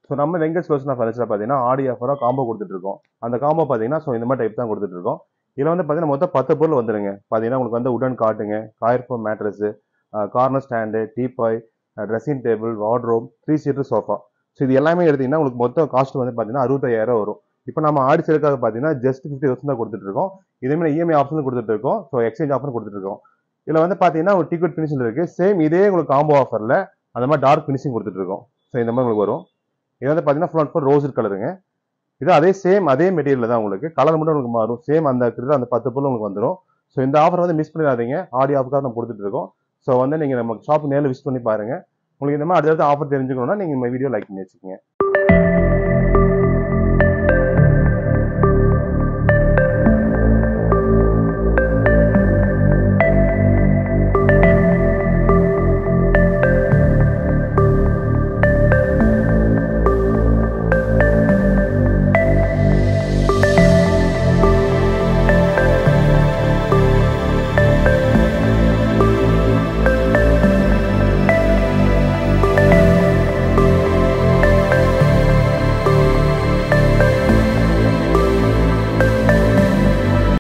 so நம்ம Venkat solution of furniture பார்த்தீங்கன்னா ஆடி ஆஃபராக காம்போ கொடுத்துட்டு இருக்கோம் அந்த காம்போ பார்த்தீங்கன்னா ஸோ இந்த மாதிரி டைப் தான் கொடுத்துட்டு இருக்கோம் இதில் வந்து பார்த்தீங்கன்னா மொத்தம் பத்து பொருள் வந்துருங்க பார்த்தீங்கன்னா உங்களுக்கு வந்து உடன் காட்டுங்க coir foam mattress corner stand teapoy dressing table wardrobe three seater sofa so இது எல்லாமே எடுத்தீங்கன்னா உங்களுக்கு மொத்த காஸ்ட் வந்து பார்த்தீங்கன்னா அறுபத்தாயிரம் வரும் இப்போ நம்ம ஆடி சேலுக்காக பார்த்தீங்கன்னா ஜஸ்ட் ஃபிஃப்டி தௌசண்ட் தான் கொடுத்துட்டு இருக்கோம் இதே மாதிரி இஎம்ஐ ஆப்ஷன் கொடுத்துட்டு இருக்கோம் ஸோ எக்ஸ்சேஞ்ச் ஆஃபர் கொடுத்துட்டு இருக்கோம் இதில் வந்து பார்த்தீங்கன்னா ஒரு டிக்கெட் ஃபினிஷிங் இருக்கு சேம் இதே உங்களுக்கு காம்போ ஆஃபரில் அந்த மாதிரி டார்க் ஃபினிஷிங் கொடுத்துட்டு இருக்கோம் ஸோ இந்த மாதிரி உங்களுக்கு வரும் இது வந்து பார்த்தீங்கன்னா ஃபுல் அண்ட் ஃபுல் ரோஸ் கலருங்க இது அதே சேம் அதே மெட்டீரியல் தான் உங்களுக்கு கலர் மட்டும் உங்களுக்கு மாறும் சேம் அந்த கிட்ட அந்த பத்து பொருள் உங்களுக்கு வந்துடும் ஸோ இந்த ஆஃபர் வந்து மிஸ் பண்ணிடாதீங்க ஆடி ஆஃபருக்காக நம்ம கொடுத்துட்டு இருக்கோம் ஸோ வந்து நீங்கள் நம்ம ஷாப் நேரில் விசிட் பண்ணி பாருங்க உங்களுக்கு இந்த மாதிரி அடுத்தடுத்த ஆஃபர் தெரிஞ்சுக்கணும்னா நீங்கள் இந்த வீடியோ லைக் பண்ணி வச்சுக்கோங்க